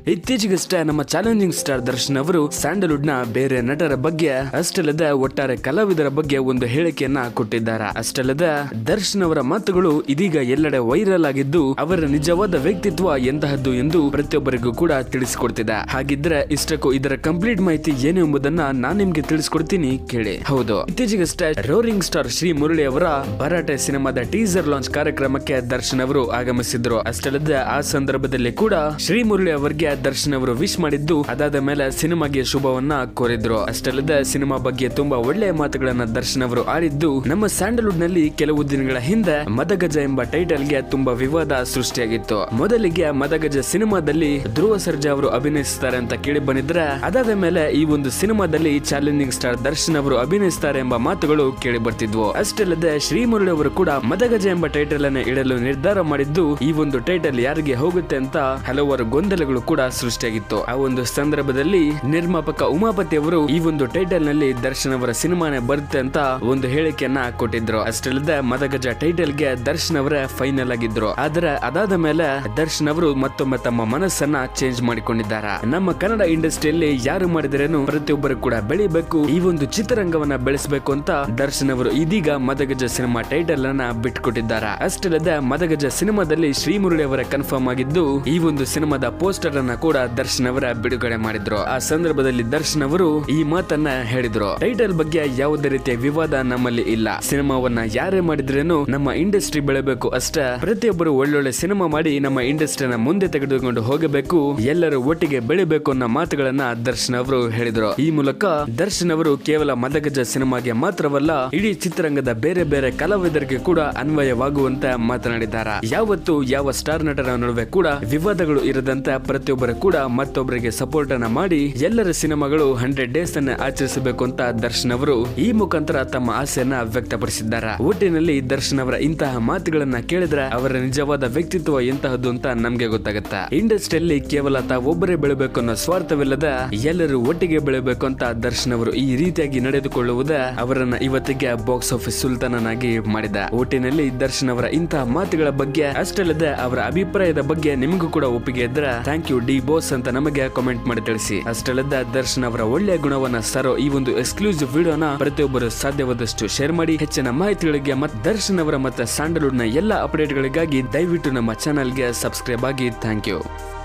ಇತ್ತೀಚೆಗಷ್ಟೇ ನಮ್ಮ challenging star Darshan ಅವರು ಸ್ಯಾಂಡಲ್ವುಡ್ ನ ಬೇರೆ ನಟರ ಬಗ್ಗೆ ಅಷ್ಟಲ್ಲದೆ ಒಟ್ಟಾರೆ ಕಲಾವಿದರ ಬಗ್ಗೆ ಒಂದು ಹೇಳಿಕೆಯನ್ನ ಕೊಟ್ಟಿದ್ದಾರೆ ಅಷ್ಟಲ್ಲದೆ ದರ್ಶನ್ ಅವರ ಮಾತುಗಳು ಇದೀಗ ಎಲ್ಲೆಡೆ ವೈರಲ್ ಆಗಿದ್ದು ಅವರ ನಿಜವಾದ ವ್ಯಕ್ತಿತ್ವ ಎಂತಹದ್ದು ಎಂದು ಪ್ರತಿಯೊಬ್ಬರಿಗೂ ಕೂಡ ತಿಳಿಸಿಕೊಡ್ತಿದೆ ಹಾಗಿದ್ರೆ ಇಷ್ಟಕ್ಕೂ ಇದರ ಕಂಪ್ಲೀಟ್ ಮಾಹಿತಿ ಏನು ಎಂಬುದನ್ನ ನಾನ್ ನಿಮ್ಗೆ ತಿಳಿಸ್ಕೊಡ್ತೀನಿ ಕೇಳಿ ಹೌದು ಇತ್ತೀಚೆಗಷ್ಟೇ ರೋರಿಂಗ್ ಸ್ಟಾರ್ ಶ್ರೀ ಮುರಳಿ ಅವರ ಭರಾಟೆ ಸಿನಿಮಾದ ಟೀಸರ್ ಲಾಂಚ್ ಕಾರ್ಯಕ್ರಮಕ್ಕೆ ದರ್ಶನ್ ಅವರು ಆಗಮಿಸಿದ್ರು ಅಷ್ಟಲ್ಲದೆ ಆ ಸಂದರ್ಭದಲ್ಲಿ ಕೂಡ ಶ್ರೀ ಮುರಳಿ ಅವರಿಗೆ ದರ್ಶನ್ ಅವರು ವಿಶ್ ಮಾಡಿದ್ದು ಅದಾದ ಮೇಲೆ ಸಿನಿಮಾಗೆ ಶುಭವನ್ನ ಕೋರಿದ್ರು ಅಷ್ಟಲ್ಲದೆ ಸಿನಿಮಾ ಬಗ್ಗೆ ತುಂಬಾ ಒಳ್ಳೆಯ ಮಾತುಗಳನ್ನ ದರ್ಶನ್ ಅವರು ಆಡಿದ್ದು ನಮ್ಮ ಸ್ಯಾಂಡಲ್ವುಡ್ ನಲ್ಲಿ ಕೆಲವು ದಿನಗಳ ಹಿಂದೆ ಮದಗಜ ಎಂಬ ಟೈಟಲ್ ಗೆ ತುಂಬಾ ವಿವಾದ ಸೃಷ್ಟಿಯಾಗಿತ್ತು ಮೊದಲಿಗೆ ಮದಗಜ ಸಿನಿಮಾದಲ್ಲಿ ಧ್ರುವ ಸರ್ಜಾ ಅವರು ಅಭಿನಯಿಸುತ್ತಾರೆ ಅಂತ ಕೇಳಿ ಬಂದಿದ್ರೆ ಅದಾದ ಮೇಲೆ ಈ ಒಂದು ಸಿನಿಮಾದಲ್ಲಿ ಚಾಲೆಂಜಿಂಗ್ ಸ್ಟಾರ್ ದರ್ಶನ್ ಅವರು ಅಭಿನಯಿಸುತ್ತಾರೆ ಎಂಬ ಮಾತುಗಳು ಕೇಳಿ ಬರ್ತಿದ್ವು ಅಷ್ಟಲ್ಲದೆ ಶ್ರೀ ಮುರಳಿ ಅವರು ಕೂಡ ಮದಗಜ ಎಂಬ ಟೈಟಲ್ ಅನ್ನು ಇಡಲು ನಿರ್ಧಾರ ಮಾಡಿದ್ದು ಈ ಒಂದು ಟೈಟಲ್ ಯಾರಿಗೆ ಹೋಗುತ್ತೆ ಅಂತ ಹಲವಾರು ಗೊಂದಲಗಳು ಕೂಡ ಸೃಷ್ಟಿಯಾಗಿತ್ತು ಆ ಒಂದು ಸಂದರ್ಭದಲ್ಲಿ ನಿರ್ಮಾಪಕ ಉಮಾಪತಿ ಅವರು ಈ ಒಂದು ಟೈಟಲ್ ನಲ್ಲಿ ದರ್ಶನ್ ಅವರ ಸಿನಿಮಾನೇ ಬರುತ್ತೆ ಅಂತ ಒಂದು ಹೇಳಿಕೆಯನ್ನ ಕೊಟ್ಟಿದ್ರು ಅಷ್ಟಲ್ಲದೆ ಮದಗಜ ಟೈಟಲ್ ಗೆ ದರ್ಶನ್ ಅವರೇ ಫೈನಲ್ ಆಗಿದ್ರು ಆದ್ರೆ ಅದಾದ ಮೇಲೆ ದರ್ಶನ್ ಅವರು ಮತ್ತೊಮ್ಮೆ ತಮ್ಮ ಮನಸ್ಸನ್ನ ಚೇಂಜ್ ಮಾಡಿಕೊಂಡಿದ್ದಾರೆ ನಮ್ಮ ಕನ್ನಡ ಇಂಡಸ್ಟ್ರಿಯಲ್ಲಿ ಯಾರು ಮಾಡಿದ್ರೇನು ಪ್ರತಿಯೊಬ್ಬರು ಕೂಡ ಬೆಳಿಬೇಕು ಈ ಒಂದು ಚಿತ್ರರಂಗವನ್ನ ಬೆಳೆಸಬೇಕು ಅಂತ ದರ್ಶನ್ ಅವರು ಇದೀಗ ಮದಗಜ ಸಿನಿಮಾ ಟೈಟಲ್ ಅನ್ನ ಬಿಟ್ಕೊಟ್ಟಿದ್ದಾರೆ ಅಷ್ಟಲ್ಲದೆ ಮದಗಜ ಸಿನಿಮಾದಲ್ಲಿ ಶ್ರೀಮುರಳಿ ಅವರ ಕನ್ಫರ್ಮ್ ಆಗಿದ್ದು ಈ ಒಂದು ಸಿನಿಮಾದ ಪೋಸ್ಟರ್ ಅನ್ನ ಕೂಡ ದರ್ಶನ್ ಅವರ ಬಿಡುಗಡೆ ಮಾಡಿದ್ರು ಆ ಸಂದರ್ಭದಲ್ಲಿ ದರ್ಶನ್ ಅವರು ಈ ಮಾತನ್ನ ಹೇಳಿದ್ರು ಟೈಟಲ್ ಬಗ್ಗೆ ಯಾವುದೇ ರೀತಿಯ ವಿವಾದ ನಮ್ಮಲ್ಲಿ ಇಲ್ಲ ಸಿನಿಮಾವನ್ನ ಯಾರೇ ಮಾಡಿದ್ರೇನು ನಮ್ಮ ಇಂಡಸ್ಟ್ರಿ ಬೆಳಬೇಕು ಅಷ್ಟೇ ಪ್ರತಿಯೊಬ್ಬರು ಒಳ್ಳೊಳ್ಳೆ ಸಿನಿಮಾ ಮಾಡಿ ನಮ್ಮ ಇಂಡಸ್ಟ್ರಿನ ಮುಂದೆ ತೆಗೆದುಕೊಂಡು ಹೋಗಬೇಕು ಎಲ್ಲರೂ ಒಟ್ಟಿಗೆ ಬೆಳಿಬೇಕು ಅನ್ನೋ ಮಾತುಗಳನ್ನ ದರ್ಶನ್ ಅವರು ಹೇಳಿದ್ರು ಈ ಮೂಲಕ ದರ್ಶನ್ ಅವರು ಕೇವಲ ಮದಗಜ ಸಿನಿಮಾಗೆ ಮಾತ್ರವಲ್ಲ ಇಡೀ ಚಿತ್ರರಂಗದ ಬೇರೆ ಬೇರೆ ಕಲಾವಿದರಿಗೆ ಕೂಡ ಅನ್ವಯವಾಗುವಂತೆ ಮಾತನಾಡಿದ್ದಾರೆ ಯಾವತ್ತು ಯಾವ ಸ್ಟಾರ್ ನಟರ ನಡುವೆ ಕೂಡ ವಿವಾದಗಳು ಇರದಂತೆ ಪ್ರತಿಯೊಬ್ಬರು ಕೂಡ ಮತ್ತೊಬ್ಬರಿಗೆ ಸಪೋರ್ಟ್ ಅನ್ನ ಮಾಡಿ ಎಲ್ಲರ ಸಿನಿಮಾಗಳು ಹಂಡ್ರೆಡ್ ಡೇಸ್ ಅನ್ನ ಆಚರಿಸಬೇಕು ಅಂತ ದರ್ಶನ್ ಅವರು ಈ ಮುಖಾಂತರ ತಮ್ಮ ಆಸೆಯನ್ನ ವ್ಯಕ್ತಪಡಿಸಿದ್ದಾರೆ ಒಟ್ಟಿನಲ್ಲಿ ದರ್ಶನ್ ಅವರ ಇಂತಹ ಮಾತುಗಳನ್ನ ಕೇಳಿದ್ರೆ ಅವರ ನಿಜವಾದ ವ್ಯಕ್ತಿತ್ವ ಎಂತಹದ್ದು ಅಂತ ನಮ್ಗೆ ಗೊತ್ತಾಗುತ್ತೆ ಇಂಡಸ್ಟ್ರಿಯಲ್ಲಿ ಕೇವಲ ತಾವೊಬ್ಬರೇ ಬೆಳಬೇಕು ಅನ್ನೋ ಸ್ವಾರ್ಥವಿಲ್ಲದ ಎಲ್ಲರೂ ಒಟ್ಟಿಗೆ ಬೆಳಬೇಕು ಅಂತ ದರ್ಶನ್ ಅವರು ಈ ರೀತಿಯಾಗಿ ನಡೆದುಕೊಳ್ಳುವುದೇ ಅವರನ್ನ ಇವತ್ತಿಗೆ ಬಾಕ್ಸ್ ಆಫೀಸ್ ಸುಲ್ತಾನನಾಗಿ ಮಾಡಿದ ಒಟ್ಟಿನಲ್ಲಿ ದರ್ಶನ್ ಅವರ ಇಂತಹ ಮಾತುಗಳ ಬಗ್ಗೆ ಅಷ್ಟಲ್ಲದೆ ಅವರ ಅಭಿಪ್ರಾಯದ ಬಗ್ಗೆ ನಿಮಗೂ ಕೂಡ ಒಪ್ಪಿಗೆ ಇದ್ರೆ ಥ್ಯಾಂಕ್ ಯು ಡಿ ಬೋಸ್ ಅಂತ ನಮಗೆ ಕಾಮೆಂಟ್ ಮಾಡಿ ತಿಳಿಸಿ ಅಷ್ಟಲ್ಲದೆ ದರ್ಶನ್ ಅವರ ಒಳ್ಳೆಯ ಗುಣವನ್ನ ಸರೋ ಈ ಒಂದು ಎಕ್ಸ್ಕ್ಲೂಸಿವ್ ವಿಡಿಯೋನ ಪ್ರತಿಯೊಬ್ಬರು ಸಾಧ್ಯವಾದಷ್ಟು ಶೇರ್ ಮಾಡಿ ಹೆಚ್ಚಿನ ಮಾಹಿತಿಗಳಿಗೆ ಮತ್ತು ದರ್ಶನ್ ಅವರ ಮತ್ತೆ ಸ್ಯಾಂಡಲ್ವುಡ್ ನ ಎಲ್ಲ ಅಪ್ಡೇಟ್ಗಳಿಗಾಗಿ ದಯವಿಟ್ಟು ನಮ್ಮ ಚಾನಲ್ಗೆ ಸಬ್ಸ್ಕ್ರೈಬ್ ಆಗಿ ಥ್ಯಾಂಕ್ ಯು